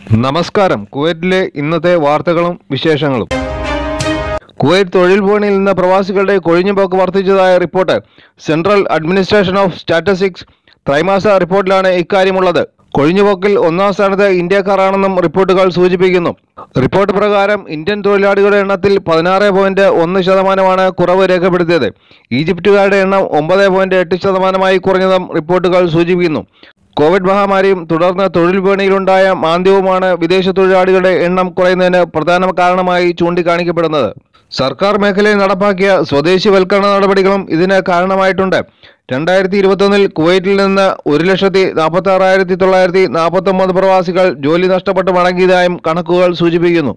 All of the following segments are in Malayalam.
നമസ്കാരം കുവൈറ്റിലെ ഇന്നത്തെ വാർത്തകളും വിശേഷങ്ങളും കുവൈറ്റ് തൊഴിൽ ഭവനിൽ നിന്ന് പ്രവാസികളുടെ കൊഴിഞ്ഞുപോക്ക് വർദ്ധിച്ചതായ report central administration of statistics ത്രൈമാസ റിപ്പോർട്ടിലാണ് ഇക്കാര്യമുള്ളത് കൊഴിഞ്ഞുപോക്കിൽ ഒന്നാം സ്ഥാനത്ത് ഇന്ത്യക്കാരാണെന്നും റിപ്പോർട്ടുകൾ സൂചിപ്പിക്കുന്നു റിപ്പോർട്ട് പ്രകാരം ഇന്ത്യൻ തൊഴിലാളികളുടെ എണ്ണത്തിൽ പതിനാറ് പോയിന്റ് ഒന്ന് ശതമാനമാണ് കുറവ് രേഖപ്പെടുത്തിയത് ഈജിപ്തുകാരുടെ എണ്ണം ഒമ്പത് പോയിന്റ് എട്ട് ശതമാനമായി കുറഞ്ഞതും റിപ്പോർട്ടുകൾ സൂചിപ്പിക്കുന്നു കോവിഡ് മഹാമാരിയും തുടർന്ന് തൊഴിൽ വിപണിയിലുണ്ടായ മാന്ദ്യവുമാണ് വിദേശ തൊഴിലാളികളുടെ എണ്ണം കുറയുന്നതിന് പ്രധാന കാരണമായി ചൂണ്ടിക്കാണിക്കപ്പെടുന്നത് സർക്കാർ മേഖലയിൽ നടപ്പാക്കിയ സ്വദേശിവൽക്കരണ നടപടികളും ഇതിന് കാരണമായിട്ടുണ്ട് രണ്ടായിരത്തി ഇരുപത്തൊന്നിൽ കുവൈറ്റിൽ നിന്ന് ഒരു ലക്ഷത്തി നാൽപ്പത്തി ആറായിരത്തി തൊള്ളായിരത്തി നാൽപ്പത്തി ഒമ്പത് പ്രവാസികൾ ജോലി നഷ്ടപ്പെട്ട് മടങ്ങിയതായും കണക്കുകൾ സൂചിപ്പിക്കുന്നു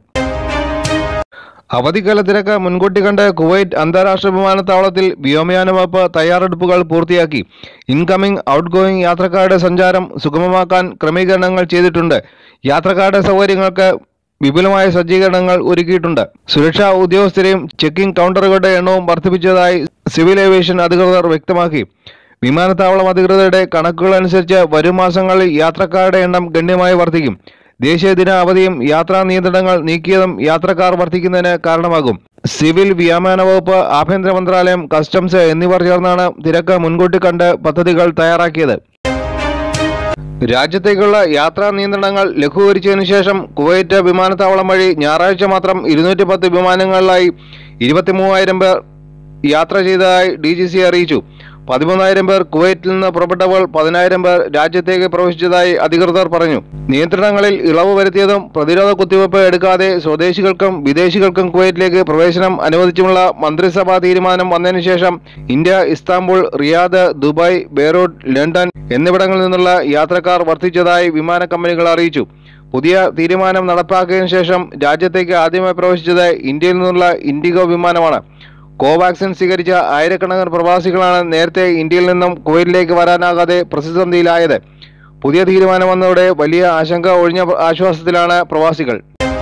അവധിക്കാല തിരക്ക് മുൻകൂട്ടി കണ്ട് കുവൈറ്റ് അന്താരാഷ്ട്ര വിമാനത്താവളത്തിൽ വ്യോമയാന വകുപ്പ് തയ്യാറെടുപ്പുകൾ പൂർത്തിയാക്കി ഇൻകമിംഗ് ഔട്ട് ഗോയിങ് യാത്രക്കാരുടെ സഞ്ചാരം സുഗമമാക്കാൻ ക്രമീകരണങ്ങൾ ചെയ്തിട്ടുണ്ട് യാത്രക്കാരുടെ സൗകര്യങ്ങൾക്ക് വിപുലമായ സജ്ജീകരണങ്ങൾ ഒരുക്കിയിട്ടുണ്ട് സുരക്ഷാ ഉദ്യോഗസ്ഥരെയും ചെക്കിംഗ് കൗണ്ടറുകളുടെ എണ്ണവും വർദ്ധിപ്പിച്ചതായി സിവിൽ ഏവിയേഷൻ അധികൃതർ വ്യക്തമാക്കി വിമാനത്താവളം അധികൃതരുടെ കണക്കുകൾ അനുസരിച്ച് വരും മാസങ്ങളിൽ യാത്രക്കാരുടെ എണ്ണം ഗണ്യമായി വർദ്ധിക്കും ദേശീയ ദിന അവധിയും യാത്രാ നിയന്ത്രണങ്ങൾ നീക്കിയതും യാത്രക്കാർ വർദ്ധിക്കുന്നതിന് കാരണമാകും സിവിൽ വ്യോമയാന വകുപ്പ് ആഭ്യന്തര മന്ത്രാലയം കസ്റ്റംസ് എന്നിവർ ചേർന്നാണ് തിരക്ക് മുൻകൂട്ടി കണ്ട് പദ്ധതികൾ തയ്യാറാക്കിയത് രാജ്യത്തേക്കുള്ള യാത്രാ നിയന്ത്രണങ്ങൾ ലഘൂകരിച്ചതിനു ശേഷം കുവൈറ്റ് വിമാനത്താവളം വഴി ഞായറാഴ്ച മാത്രം ഇരുന്നൂറ്റി പത്ത് വിമാനങ്ങളിലായി ഇരുപത്തി മൂവായിരം പേർ യാത്ര ചെയ്തതായി ഡി ജി സി അറിയിച്ചു പതിമൂന്നായിരം പേർ കുവൈറ്റിൽ നിന്ന് പുറപ്പെട്ടപ്പോൾ പതിനായിരം പേർ രാജ്യത്തേക്ക് പ്രവേശിച്ചതായി അധികൃതർ പറഞ്ഞു നിയന്ത്രണങ്ങളിൽ ഇളവ് വരുത്തിയതും പ്രതിരോധ കുത്തിവയ്പ് എടുക്കാതെ സ്വദേശികൾക്കും വിദേശികൾക്കും കുവൈറ്റിലേക്ക് പ്രവേശനം അനുവദിച്ചുമുള്ള മന്ത്രിസഭാ തീരുമാനം വന്നതിന് ശേഷം India Istanbul Riyadh Dubai Beirut London എന്നിവിടങ്ങളിൽ നിന്നുള്ള യാത്രക്കാർ വർദ്ധിച്ചതായി വിമാന കമ്പനികൾ അറിയിച്ചു പുതിയ തീരുമാനം നടപ്പാക്കിയതിനു ശേഷം രാജ്യത്തേക്ക് ആദ്യമായി പ്രവേശിച്ചത് ഇന്ത്യയിൽ നിന്നുള്ള ഇൻഡിഗോ വിമാനമാണ് കോവാക്സിൻ സ്വീകരിച്ച ആയിരക്കണക്കിന് പ്രവാസികളാണ് നേരത്തെ ഇന്ത്യയിൽ നിന്നും കുവൈറ്റിലേക്ക് വരാനാകാതെ പ്രതിസന്ധിയിലായത് പുതിയ തീരുമാനം വന്നതോടെ വലിയ ആശങ്ക ഒഴിഞ്ഞ ആശ്വാസത്തിലാണ് പ്രവാസികൾ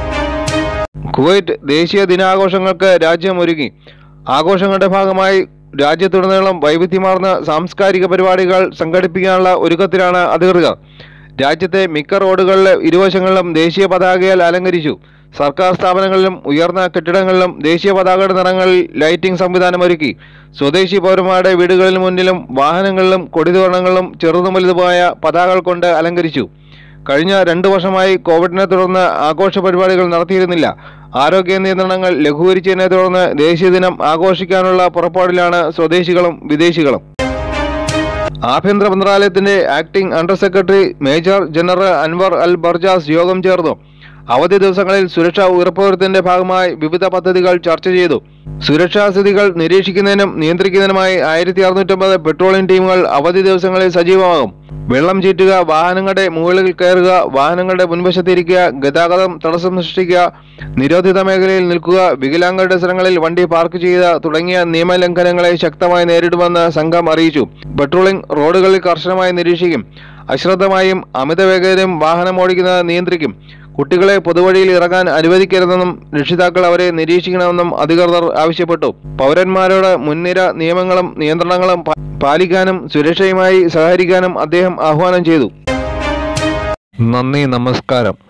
കുവൈറ്റ് ദേശീയ ദിനാഘോഷങ്ങൾക്ക് രാജ്യം ഒരുങ്ങി ആഘോഷങ്ങളുടെ ഭാഗമായി രാജ്യത്തുടനീളം വൈവിധ്യമാർന്ന സാംസ്കാരിക പരിപാടികൾ സംഘടിപ്പിക്കാനുള്ള ഒരുക്കത്തിലാണ് അധികൃതർ രാജ്യത്തെ മിക്ക റോഡുകളിലെ ഇരുവശങ്ങളിലും ദേശീയ പതാകയാൽ അലങ്കരിച്ചു സർക്കാർ സ്ഥാപനങ്ങളിലും ഉയർന്ന കെട്ടിടങ്ങളിലും ദേശീയ പതാകയുടെ നിറങ്ങളിൽ ലൈറ്റിംഗ് സംവിധാനം ഒരുക്കി സ്വദേശി പൗരന്മാരുടെ വീടുകളിൽ മുന്നിലും വാഹനങ്ങളിലും കൊടിതോരണങ്ങളിലും ചെറുതും വലുതുമായ പതാകകൾ കൊണ്ട് അലങ്കരിച്ചു കഴിഞ്ഞ രണ്ടു വർഷമായി കോവിഡിനെ തുടർന്ന് ആഘോഷ പരിപാടികൾ നടത്തിയിരുന്നില്ല ആരോഗ്യ നിയന്ത്രണങ്ങൾ ലഘൂകരിച്ചതിനെ തുടർന്ന് ദേശീയ ദിനം ആഘോഷിക്കാനുള്ള പുറപ്പാടിലാണ് സ്വദേശികളും വിദേശികളും ആഭ്യന്തര മന്ത്രാലയത്തിന്റെ acting under secretary major general Anwar al Barjas യോഗം ചേർന്നു അവധി ദിവസങ്ങളിൽ സുരക്ഷ ഉറപ്പുവരുത്തുന്നതിന്റെ ഭാഗമായി വിവിധ പദ്ധതികൾ ചർച്ച ചെയ്തു സുരക്ഷാ സ്ഥിതികൾ നിരീക്ഷിക്കുന്നതിനും നിയന്ത്രിക്കുന്നതിനുമായി ആയിരത്തി അറുന്നൂറ്റമ്പത് പെട്രോളിംഗ് ടീമുകൾ അവധി ദിവസങ്ങളിൽ സജീവമാകും വെള്ളം ചീറ്റുക വാഹനങ്ങളുടെ മുകളിൽ കയറുക വാഹനങ്ങളുടെ മുൻവശത്തിരിക്കുക ഗതാഗതം തടസ്സം സൃഷ്ടിക്കുക നിരോധിത മേഖലയിൽ നിൽക്കുക വികലാംഗരുടെ സ്ഥലങ്ങളിൽ വണ്ടി പാർക്ക് ചെയ്യുക തുടങ്ങിയ നിയമലംഘനങ്ങളെ ശക്തമായി നേരിടുമെന്ന് സംഘം അറിയിച്ചു പെട്രോളിംഗ് റോഡുകളിൽ കർശനമായി നിരീക്ഷിക്കും അശ്രദ്ധമായും അമിത വേഗതയും വാഹനം ഓടിക്കുന്നത് നിയന്ത്രിക്കും കുട്ടികളെ പൊതുവഴിയിൽ ഇറങ്ങാൻ അനുവദിക്കരുതെന്നും രക്ഷിതാക്കൾ അവരെ നിരീക്ഷിക്കണമെന്നും അധികൃതർ ആവശ്യപ്പെട്ടു പൗരന്മാരോട് മുൻനിര നിയമങ്ങളും നിയന്ത്രണങ്ങളും പാ- പാലിക്കാനും സുരക്ഷയുമായി സഹകരിക്കാനും അദ്ദേഹം ആഹ്വാനം ചെയ്തു നന്ദി നമസ്കാരം